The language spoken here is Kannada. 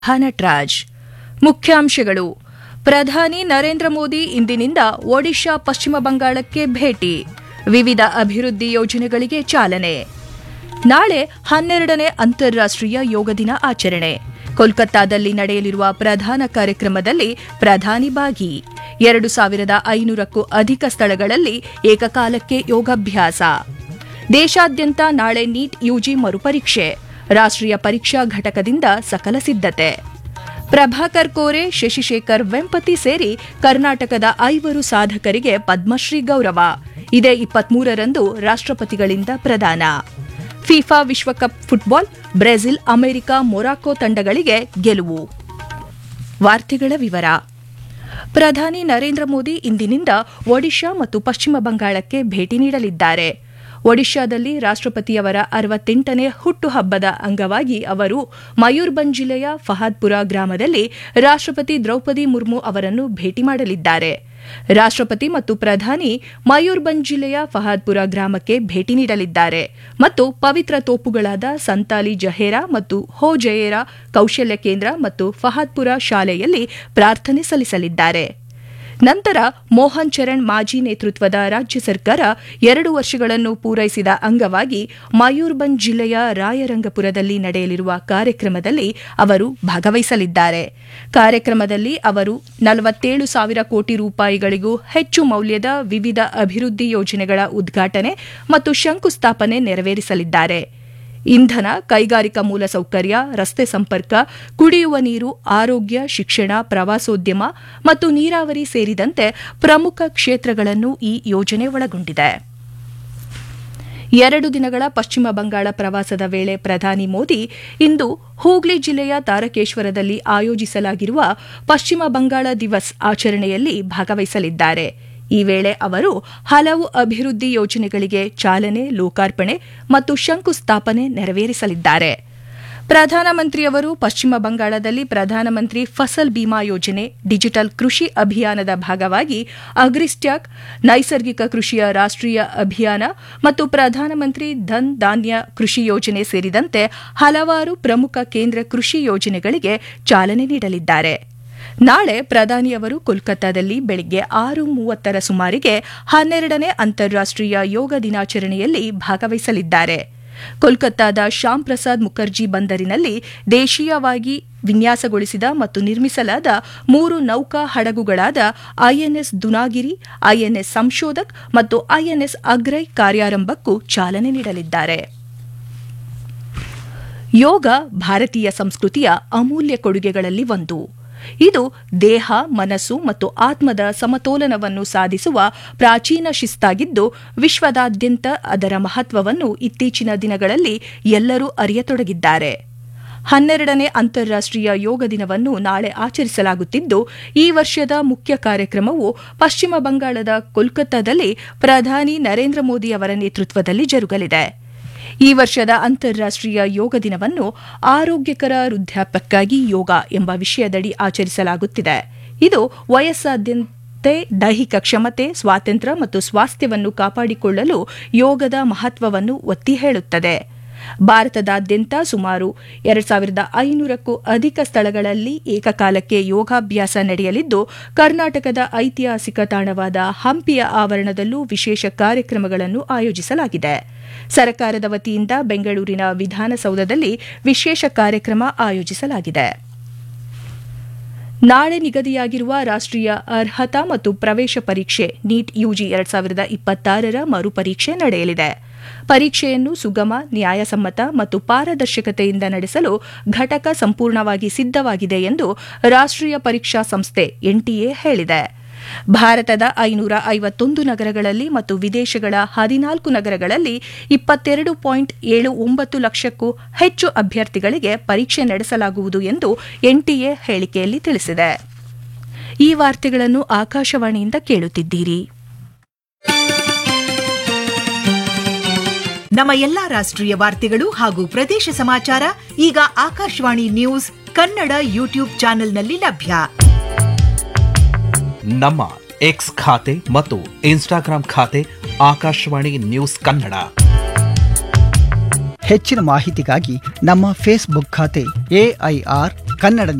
ನಟರಾಜ್ ಮುಖ್ಯಾಂಶಗಳು ಪ್ರಧಾನಿ ನರೇಂದ್ರ ಮೋದಿ ಇಂದಿನಿಂದ ಒಡಿಶಾ ಪಶ್ಚಿಮ ಬಂಗಾಳಕ್ಕೆ ಭೇಟಿ ವಿವಿಧ ಅಭಿವೃದ್ಧಿ ಯೋಜನೆಗಳಿಗೆ ಚಾಲನೆ ನಾಳೆ ಹನ್ನೆರಡನೇ ಅಂತಾರಾಷ್ಟ್ರೀಯ ಯೋಗ ದಿನ ಆಚರಣೆ ಕೋಲ್ಕತ್ತಾದಲ್ಲಿ ನಡೆಯಲಿರುವ ಪ್ರಧಾನ ಕಾರ್ಯಕ್ರಮದಲ್ಲಿ ಪ್ರಧಾನಿ ಭಾಗಿ ಎರಡು ಸಾವಿರದ ಐನೂರಕ್ಕೂ ಅಧಿಕ ಸ್ಥಳಗಳಲ್ಲಿ ಏಕಕಾಲಕ್ಕೆ ಯೋಗಾಭ್ಯಾಸ ದೇಶಾದ್ಯಂತ ನಾಳೆ ನೀಟ್ ಯುಜಿ ಮರುಪರೀಕ್ಷೆ ರಾಷ್ಟ್ರೀಯ ಪರೀಕ್ಷಾ ಘಟಕದಿಂದ ಸಕಲ ಸಿದ್ಧತೆ ಪ್ರಭಾಕರ್ ಕೋರೆ ಶಶಿಶೇಖರ್ ವೆಂಪತಿ ಸೇರಿ ಕರ್ನಾಟಕದ ಐವರು ಸಾಧಕರಿಗೆ ಪದ್ಮಶ್ರೀ ಗೌರವ ಇದೇ ಇಪ್ಪತ್ಮೂರರಂದು ರಾಷ್ಟ್ರಪತಿಗಳಿಂದ ಪ್ರದಾನ ಫಿಫಾ ವಿಶ್ವಕಪ್ ಫುಟ್ಬಾಲ್ ಬ್ರೆಜಿಲ್ ಅಮೆರಿಕ ಮೊರಾಕೊ ತಂಡಗಳಿಗೆ ಗೆಲುವು ವಾರ್ತೆಗಳ ವಿವರ ಪ್ರಧಾನಿ ನರೇಂದ್ರ ಮೋದಿ ಇಂದಿನಿಂದ ಒಡಿಶಾ ಮತ್ತು ಪಶ್ಚಿಮ ಬಂಗಾಳಕ್ಕೆ ಭೇಟಿ ನೀಡಲಿದ್ದಾರೆ ಒಡಿಶಾದಲ್ಲಿ ರಾಷ್ಟ್ರಪತಿಯವರ ಅರವತ್ತೆಂಟನೇ ಹುಟ್ಟುಹಬ್ಬದ ಅಂಗವಾಗಿ ಅವರು ಮಯೂರ್ಬಂಜ್ ಜಿಲ್ಲೆಯ ಫಹಾದ್ಪುರ ಗ್ರಾಮದಲ್ಲಿ ರಾಷ್ಟ್ರಪತಿ ದ್ರೌಪದಿ ಮುರ್ಮು ಅವರನ್ನು ಭೇಟಿ ಮಾಡಲಿದ್ದಾರೆ ರಾಷ್ಟ್ರಪತಿ ಮತ್ತು ಪ್ರಧಾನಿ ಮಯೂರ್ಬಂಜ್ ಜಿಲ್ಲೆಯ ಫಹಾದ್ಪುರ ಗ್ರಾಮಕ್ಕೆ ಭೇಟಿ ನೀಡಲಿದ್ದಾರೆ ಮತ್ತು ಪವಿತ್ರ ತೋಪುಗಳಾದ ಸಂತಾಲಿ ಜಹೇರಾ ಮತ್ತು ಹೋ ಜಯೇರಾ ಕೌಶಲ್ಯ ಕೇಂದ್ರ ಮತ್ತು ಫಹಾದ್ಪುರ ಶಾಲೆಯಲ್ಲಿ ಪ್ರಾರ್ಥನೆ ಸಲ್ಲಿಸಲಿದ್ದಾರೆ ನಂತರ ಮೋಹನ್ ಚರಣ್ ಮಾಜಿ ನೇತೃತ್ವದ ರಾಜ್ಯ ಸರ್ಕಾರ ಎರಡು ವರ್ಷಗಳನ್ನು ಪೂರೈಸಿದ ಅಂಗವಾಗಿ ಮಯೂರ್ಬಂಜ್ ಜಿಲ್ಲೆಯ ರಾಯರಂಗಪುರದಲ್ಲಿ ನಡೆಯಲಿರುವ ಕಾರ್ಯಕ್ರಮದಲ್ಲಿ ಅವರು ಭಾಗವಹಿಸಲಿದ್ದಾರೆ ಕಾರ್ಯಕ್ರಮದಲ್ಲಿ ಅವರು ನಲವತ್ತೇಳು ಸಾವಿರ ಕೋಟಿ ರೂಪಾಯಿಗಳಿಗೂ ಹೆಚ್ಚು ಮೌಲ್ಯದ ವಿವಿಧ ಅಭಿವೃದ್ಧಿ ಯೋಜನೆಗಳ ಉದ್ಘಾಟನೆ ಮತ್ತು ಶಂಕುಸ್ಥಾಪನೆ ನೆರವೇರಿಸಲಿದ್ದಾರೆ ಇಂಧನ ಕೈಗಾರಿಕಾ ಮೂಲಸೌಕರ್ಯ ರಸ್ತೆ ಸಂಪರ್ಕ ಕುಡಿಯುವ ನೀರು ಆರೋಗ್ಯ ಶಿಕ್ಷಣ ಪ್ರವಾಸೋದ್ಯಮ ಮತ್ತು ನೀರಾವರಿ ಸೇರಿದಂತೆ ಪ್ರಮುಖ ಕ್ಷೇತ್ರಗಳನ್ನು ಈ ಯೋಜನೆ ಒಳಗೊಂಡಿದೆ ಎರಡು ದಿನಗಳ ಪಶ್ಚಿಮ ಬಂಗಾಳ ಪ್ರವಾಸದ ವೇಳೆ ಪ್ರಧಾನಿ ಮೋದಿ ಇಂದು ಹೂಗ್ಲಿ ಜಿಲ್ಲೆಯ ತಾರಕೇಶ್ವರದಲ್ಲಿ ಆಯೋಜಿಸಲಾಗಿರುವ ಪಶ್ಚಿಮ ಬಂಗಾಳ ದಿವಸ್ ಆಚರಣೆಯಲ್ಲಿ ಭಾಗವಹಿಸಲಿದ್ದಾರೆ ಈ ವೇಳೆ ಅವರು ಹಲವು ಅಭಿವೃದ್ಧಿ ಯೋಜನೆಗಳಿಗೆ ಚಾಲನೆ ಲೋಕಾರ್ಪಣೆ ಮತ್ತು ಶಂಕುಸ್ಥಾಪನೆ ನೆರವೇರಿಸಲಿದ್ದಾರೆ ಪ್ರಧಾನಮಂತ್ರಿಯವರು ಪಶ್ಚಿಮ ಬಂಗಾಳದಲ್ಲಿ ಪ್ರಧಾನಮಂತ್ರಿ ಫಸಲ್ ಬಿಮಾ ಯೋಜನೆ ಡಿಜಿಟಲ್ ಕೃಷಿ ಅಭಿಯಾನದ ಭಾಗವಾಗಿ ಅಗ್ರಿಸ್ಟ್ಯಾಕ್ ನೈಸರ್ಗಿಕ ಕೃಷಿಯ ರಾಷ್ಟ್ರೀಯ ಅಭಿಯಾನ ಮತ್ತು ಪ್ರಧಾನಮಂತ್ರಿ ಧನ್ ಧಾನ್ಯ ಕೃಷಿ ಯೋಜನೆ ಸೇರಿದಂತೆ ಹಲವಾರು ಪ್ರಮುಖ ಕೇಂದ್ರ ಕೃಷಿ ಯೋಜನೆಗಳಿಗೆ ಚಾಲನೆ ನೀಡಲಿದ್ದಾರೆ ನಾಳೆ ಪ್ರಧಾನಿಯವರು ಕೋಲ್ಕತ್ತಾದಲ್ಲಿ ಬೆಳಗ್ಗೆ ಆರು ಮೂವತ್ತರ ಸುಮಾರಿಗೆ ಹನ್ನೆರಡನೇ ಅಂತಾರಾಷ್ಟ್ರೀಯ ಯೋಗ ದಿನಾಚರಣೆಯಲ್ಲಿ ಭಾಗವಹಿಸಲಿದ್ದಾರೆ ಕೋಲ್ಕತ್ತಾದ ಶ್ಯಾಮ್ ಪ್ರಸಾದ್ ಮುಖರ್ಜಿ ಬಂದರಿನಲ್ಲಿ ದೇಶೀಯವಾಗಿ ವಿನ್ಯಾಸಗೊಳಿಸಿದ ಮತ್ತು ನಿರ್ಮಿಸಲಾದ ಮೂರು ನೌಕಾ ಹಡಗುಗಳಾದ ಐಎನ್ಎಸ್ ದುನಾಗಿರಿ ಐಎನ್ಎಸ್ ಸಂಶೋಧಕ್ ಮತ್ತು ಐಎನ್ಎಸ್ ಅಗ್ರೈ ಕಾರ್ಯಾರಂಭಕ್ಕೂ ಚಾಲನೆ ನೀಡಲಿದ್ದಾರೆ ಯೋಗ ಭಾರತೀಯ ಸಂಸ್ಕೃತಿಯ ಅಮೂಲ್ಯ ಕೊಡುಗೆಗಳಲ್ಲಿ ಒಂದು ಇದು ದೇಹ ಮನಸ್ಸು ಮತ್ತು ಆತ್ಮದ ಸಮತೋಲನವನ್ನು ಸಾಧಿಸುವ ಪ್ರಾಚೀನ ಶಿಸ್ತಾಗಿದ್ದು ವಿಶ್ವದಾದ್ಯಂತ ಅದರ ಮಹತ್ವವನ್ನು ಇತ್ತೀಚಿನ ದಿನಗಳಲ್ಲಿ ಎಲ್ಲರೂ ಅರಿಯತೊಡಗಿದ್ದಾರೆ ಹನ್ನೆರಡನೇ ಅಂತಾರಾಷ್ಟ್ರೀಯ ಯೋಗ ದಿನವನ್ನು ನಾಳೆ ಆಚರಿಸಲಾಗುತ್ತಿದ್ದು ಈ ವರ್ಷದ ಮುಖ್ಯ ಕಾರ್ಯಕ್ರಮವು ಪಶ್ಚಿಮ ಬಂಗಾಳದ ಕೋಲ್ಕತ್ತಾದಲ್ಲಿ ಪ್ರಧಾನಿ ನರೇಂದ್ರ ಮೋದಿ ಅವರ ನೇತೃತ್ವದಲ್ಲಿ ಜರುಗಲಿದೆ ಈ ವರ್ಷದ ಅಂತಾರಾಷ್ಟ್ರೀಯ ಯೋಗ ದಿನವನ್ನು ಆರೋಗ್ಯಕರ ವೃದ್ಧಾಪ್ಯಕ್ಕಾಗಿ ಯೋಗ ಎಂಬ ವಿಷಯದಡಿ ಆಚರಿಸಲಾಗುತ್ತಿದೆ ಇದು ವಯಸ್ಸಾದ್ಯಂತೆ ದೈಹಿಕ ಕ್ಷಮತೆ ಸ್ವಾತಂತ್ರ್ಯ ಮತ್ತು ಸ್ವಾಸ್ಥ್ಯವನ್ನು ಕಾಪಾಡಿಕೊಳ್ಳಲು ಯೋಗದ ಮಹತ್ವವನ್ನು ಒತ್ತಿ ಹೇಳುತ್ತದೆ ಭಾರತದಾದ್ಯಂತ ಸುಮಾರು ಎರಡು ಸಾವಿರದ ಐನೂರಕ್ಕೂ ಅಧಿಕ ಸ್ಥಳಗಳಲ್ಲಿ ಏಕಕಾಲಕ್ಕೆ ಯೋಗಾಭ್ಯಾಸ ನಡೆಯಲಿದ್ದು ಕರ್ನಾಟಕದ ಐತಿಹಾಸಿಕ ತಾಣವಾದ ಹಂಪಿಯ ಆವರಣದಲ್ಲೂ ವಿಶೇಷ ಕಾರ್ಯಕ್ರಮಗಳನ್ನು ಆಯೋಜಿಸಲಾಗಿದೆ ಸರ್ಕಾರದ ವತಿಯಿಂದ ಬೆಂಗಳೂರಿನ ವಿಧಾನಸೌಧದಲ್ಲಿ ವಿಶೇಷ ಕಾರ್ಯಕ್ರಮ ಆಯೋಜಿಸಲಾಗಿದೆ ನಾಳೆ ನಿಗದಿಯಾಗಿರುವ ರಾಷ್ಟ್ರೀಯ ಅರ್ಹತಾ ಮತ್ತು ಪ್ರವೇಶ ಪರೀಕ್ಷೆ ನೀಟ್ ಯುಜಿ ಎರಡ್ ಸಾವಿರದ ಇಪ್ಪತ್ತಾರರ ಮರುಪರೀಕ್ಷೆ ನಡೆಯಲಿದೆ ಪರೀಕ್ಷೆಯನ್ನು ಸುಗಮ ನ್ಯಾಯಸಮ್ಮತ ಮತ್ತು ಪಾರದರ್ಶಕತೆಯಿಂದ ನಡೆಸಲು ಘಟಕ ಸಂಪೂರ್ಣವಾಗಿ ಸಿದ್ದವಾಗಿದೆ ಎಂದು ರಾಷ್ಟ್ರೀಯ ಪರೀಕ್ಷಾ ಸಂಸ್ಥೆ ಎನ್ಟಿಎ ಹೇಳಿದೆ ಭಾರತದ ಐನೂರ ಐವತ್ತೊಂದು ನಗರಗಳಲ್ಲಿ ಮತ್ತು ವಿದೇಶಗಳ ಹದಿನಾಲ್ಕು ನಗರಗಳಲ್ಲಿ ಇಪ್ಪತ್ತೆರಡು ಪಾಯಿಂಟ್ ಏಳು ಒಂಬತ್ತು ಲಕ್ಷಕ್ಕೂ ಹೆಚ್ಚು ಅಭ್ಯರ್ಥಿಗಳಿಗೆ ಪರೀಕ್ಷೆ ನಡೆಸಲಾಗುವುದು ಎಂದು ಎನ್ಟಿಎ ಹೇಳಿಕೆಯಲ್ಲಿ ತಿಳಿಸಿದೆ ಈ ವಾರ್ತೆಗಳನ್ನು ಆಕಾಶವಾಣಿಯಿಂದ ಕೇಳುತ್ತಿದ್ದೀರಿ ನಮ್ಮ ಎಲ್ಲಾ ರಾಷ್ಟ್ರೀಯ ವಾರ್ತೆಗಳು ಹಾಗೂ ಪ್ರದೇಶ ಸಮಾಚಾರ ಈಗ ಆಕಾಶವಾಣಿ ನ್ಯೂಸ್ ಕನ್ನಡ ಯೂಟ್ಯೂಬ್ ಚಾನೆಲ್ನಲ್ಲಿ ಲಭ್ಯ ನಮ್ಮ ಎಕ್ಸ್ ಖಾತೆ ಮತ್ತು ಇನ್ಸ್ಟಾಗ್ರಾಂ ಖಾತೆ ಆಕಾಶವಾಣಿ ನ್ಯೂಸ್ ಕನ್ನಡ ಹೆಚ್ಚಿನ ಮಾಹಿತಿಗಾಗಿ ನಮ್ಮ ಫೇಸ್ಬುಕ್ ಖಾತೆ ಎಐಆರ್ ಕನ್ನಡ